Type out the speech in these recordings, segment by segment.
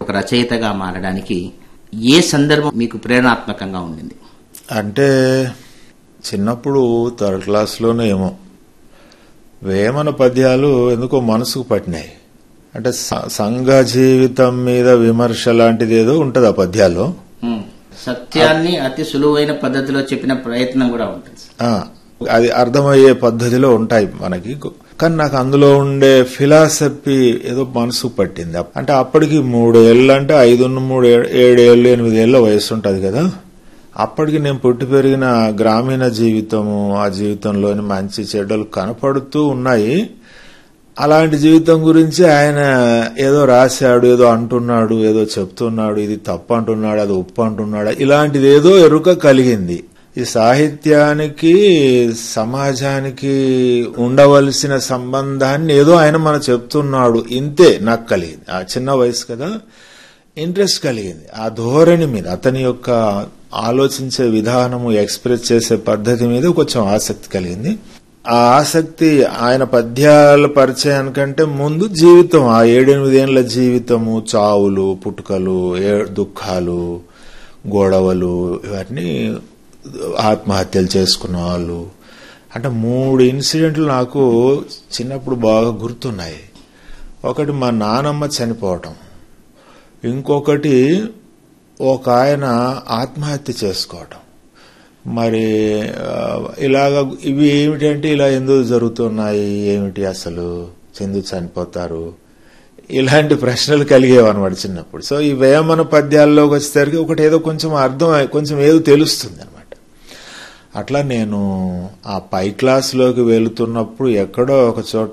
ఒక రచయితగా మారడానికి ఏ సందర్భం మీకు ప్రేరణాత్మకంగా ఉండింది అంటే చిన్నప్పుడు థర్డ్ క్లాస్లోనే ఏమో వేమన పద్యాలు ఎందుకో మనసుకు పట్టినాయి అంటే స- సంఘ జీవితం మీద విమర్శ లాంటిది ఏదో ఉంటుంది ఆ పద్యాల్లో ఉమ్. సత్యాన్ని అతి సులువైన పద్ధతిలో చెప్పిన ప్రయత్నం కూడా ఉంటుంది ఆ, అది అర్థమయ్యే పద్ధతిలో ఉంటాయి మనకి కానీ నాకు అందులో ఉండే ఫిలాసఫీ ఏదో మనసుకు పట్టింది అంటే అప్పటికి మూడు ఏళ్ళు అంటే ఐదు మూడు ఏ- ఏడేళ్ళు ఎనిమిది ఏళ్ళ వయసు ఉంటుంది కదా అప్పటికి నేను పుట్టి పెరిగిన గ్రామీణ జీవితము ఆ జీవితంలోని మంచి చెడ్డలు కనపడుతూ ఉన్నాయి అలాంటి జీవితం గురించి ఆయన ఏదో రాశాడు ఏదో అంటున్నాడు ఏదో చెప్తున్నాడు ఇది తప్పు అంటున్నాడు అది ఉప్పు అంటున్నాడు ఇలాంటిది ఏదో ఎరుక కలిగింది ఈ సాహిత్యానికి సమాజానికి ఉండవలసిన సంబంధాన్ని ఏదో ఆయన మన చెప్తున్నాడు ఇంతే నాకు కలిగింది ఆ చిన్న వయసు కదా ఇంట్రెస్ట్ కలిగింది ఆ ధోరణి మీద అతని యొక్క ఆలోచించే విధానము ఎక్స్ప్రెస్ చేసే పద్ధతి మీద కొంచెం ఆసక్తి కలిగింది ఆ ఆసక్తి ఆయన పద్యాల పరిచయానికంటే ముందు జీవితం ఆ ఏడెనిమిదేళ్ల జీవితము చావులు పుట్టుకలు ఏ- దుఃఖాలు గొడవలు ఇవన్నీ ఆత్మహత్యలు చేసుకున్న వాళ్ళు అంటే మూడు ఇన్సిడెంట్లు నాకు చిన్నప్పుడు బాగా గుర్తున్నాయి ఒకటి మా నానమ్మ చనిపోవటం ఇంకొకటి ఒక ఆయన ఆత్మహత్య చేసుకోవటం మరి ఆ, ఇలాగ ఇవి ఏమిటంటే ఇలా ఎందుకు జరుగుతున్నాయి ఏమిటి అసలు ఎందుకు చనిపోతారు ఇలాంటి ప్రశ్నలు కలిగేవన్నమాట చిన్నప్పుడు సో ఈ వేమన పద్యాల్లోకి వచ్చేసరికి ఒకటి ఏదో కొంచెం అర్థం అయి- కొంచెం ఏదో తెలుస్తుంది అనమాట అట్లా నేను ఆ పై క్లాస్లోకి వెళుతున్నప్పుడు ఎక్కడో ఒక చోట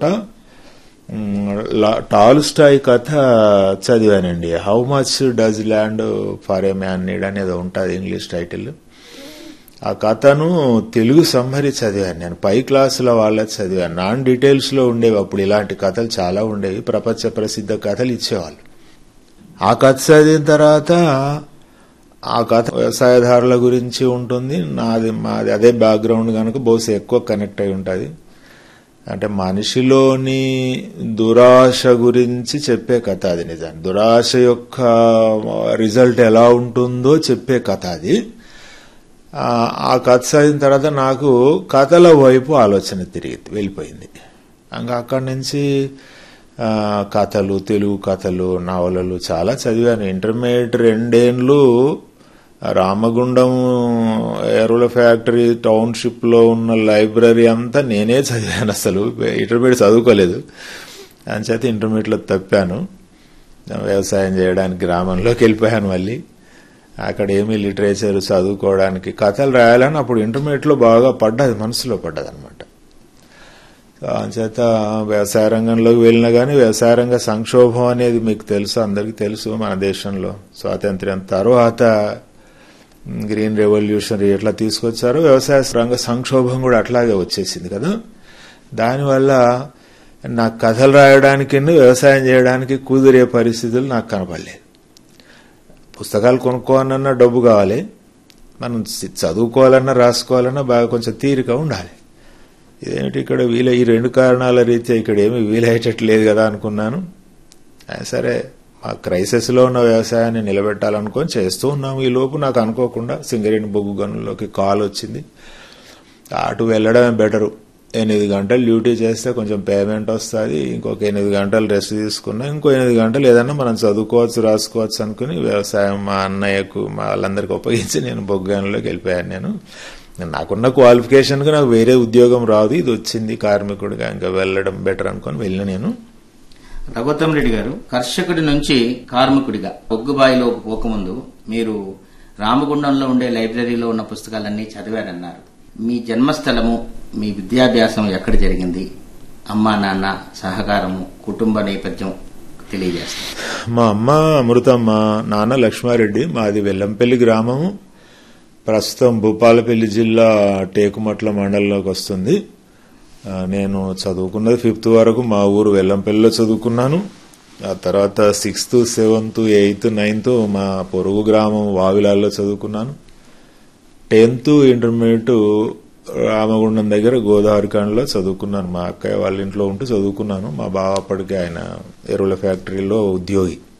టాల్స్టాయ్ కథ చదివానండి how much does land for a man need అనేది ఉంటుంది ఇంగ్లీష్ టైటిల్ ఆ కథను తెలుగు సమ్మరి చదివాను నేను పై క్లాసుల వాళ్ళ చదివాను నాన్ డీటెయిల్స్ లో ఉండేవి అప్పుడు ఇలాంటి కథలు చాలా ఉండేవి ప్రపంచ ప్రసిద్ధ కథలు ఇచ్చేవాళ్ళు ఆ కథ చదివిన తర్వాత ఆ కథ వ్యవసాయదారుల గురించి ఉంటుంది నాది మాది అదే బ్యాక్గ్రౌండ్ కనుక బహుశా ఎక్కువ కనెక్ట్ అయి ఉంటుంది అంటే మనిషిలోని దురాశ గురించి చెప్పే కథ అది నిజాన్ని దురాశ యొక్క రిజల్ట్ ఎలా ఉంటుందో చెప్పే కథ అది ఆ ఆ కథ చదివిన తర్వాత నాకు కథల వైపు ఆలోచన తిరిగి వెళ్ళిపోయింది ఇంకా అక్కడి నుంచి ఆ, కథలు తెలుగు కథలు నవలలు చాలా చదివాను ఇంటర్మీడియట్ రెండేండ్లు రామగుండం ఎరువుల ఫ్యాక్టరీ టౌన్షిప్ లో ఉన్న లైబ్రరీ అంతా నేనే చదివాను అసలు ఇంటర్మీడియట్ చదువుకోలేదు అంచేత ఇంటర్మీడియట్ లో తప్పాను వ్యవసాయం చేయడానికి గ్రామంలోకి వెళ్ళిపోయాను మళ్ళీ అక్కడ ఏమీ లిటరేచర్ చదువుకోవడానికి కథలు రాయాలని అప్పుడు ఇంటర్మీడియట్ లో బాగా పడ్డది మనసులో పడ్డది అనమాట అంచేత వ్యవసాయ రంగంలోకి వెళ్ళినా కానీ వ్యవసాయ రంగ సంక్షోభం అనేది మీకు తెలుసు అందరికీ తెలుసు మన దేశంలో స్వాతంత్ర్యం తర్వాత గ్రీన్ రెవల్యూషన్ ఎట్లా తీసుకొచ్చారో వ్యవసాయ రంగ సంక్షోభం కూడా అట్లాగే వచ్చేసింది కదా దానివల్ల నాకు కథలు రాయడానికి వ్యవసాయం చేయడానికి కుదిరే పరిస్థితులు నాకు కనపడలేదు పుస్తకాలు కొనుక్కోవాలన్నా డబ్బు కావాలి మనం చదువుకోవాలన్నా రాసుకోవాలన్నా బాగా కొంచెం తీరిక ఉండాలి ఇదేమిటి ఇక్కడ వీల ఈ రెండు కారణాల రీత్యా ఇక్కడ ఏమి వీలయ్యేటట్లేదు కదా అనుకున్నాను సరే ఆ క్రైసిస్ లో ఉన్న వ్యవసాయాన్ని నిలబెట్టాలనుకొని చేస్తూ ఉన్నాము ఈ లోపు నాకు అనుకోకుండా సింగరేణి బొగ్గు గనుల్లోకి కాల్ వచ్చింది అటు వెళ్ళడమే బెటరు ఎనిమిది గంటలు డ్యూటీ చేస్తే కొంచెం పేమెంట్ వస్తుంది ఇంకొక ఎనిమిది గంటలు రెస్ట్ తీసుకున్నా ఇంకో ఎనిమిది గంటలు ఏదన్నా మనం చదువుకోవచ్చు రాసుకోవచ్చు అనుకుని వ్యవసాయం మా అన్నయ్యకు మా వాళ్ళందరికీ ఉపయోగించి నేను బొగ్గానులోకి వెళ్ళిపోయాను నేను నాకున్న క్వాలిఫికేషన్కి నాకు వేరే ఉద్యోగం రాదు ఇది వచ్చింది కార్మికుడిగా ఇంకా వెళ్ళడం బెటర్ అనుకుని వెళ్ళిన నేను రఘుత్తం రెడ్డి గారు కర్షకుడి నుంచి కార్మికుడిగా బొగ్గుబాయిలో పోకముందు మీరు రామగుండంలో ఉండే లైబ్రరీలో ఉన్న పుస్తకాలన్నీ చదివారన్నారు మీ జన్మస్థలము మీ విద్యాభ్యాసం ఎక్కడ జరిగింది అమ్మా నాన్న సహకారము కుటుంబ నేపథ్యం తెలియజేస్తారు మా అమ్మ అమృతమ్మ నాన్న లక్ష్మారెడ్డి మాది వెల్లంపల్లి గ్రామము ప్రస్తుతం భూపాలపల్లి జిల్లా టేకుమట్ల మండలంలోకి వస్తుంది నేను చదువుకున్నది ఫిఫ్త్ వరకు మా ఊరు వెల్లంపల్లిలో చదువుకున్నాను ఆ తర్వాత సిక్స్త్ సెవెంత్ ఎయిత్ నైన్త్ మా పొరుగు గ్రామం వావిలాల్లో చదువుకున్నాను టెన్త్ ఇంటర్మీడియట్ రామగుండం దగ్గర గోదావరి కాండలో చదువుకున్నాను మా అక్కయ్య వాళ్ళ ఇంట్లో ఉంటూ చదువుకున్నాను మా బావ అప్పటికి ఆయన ఎరువుల ఫ్యాక్టరీలో ఉద్యోగి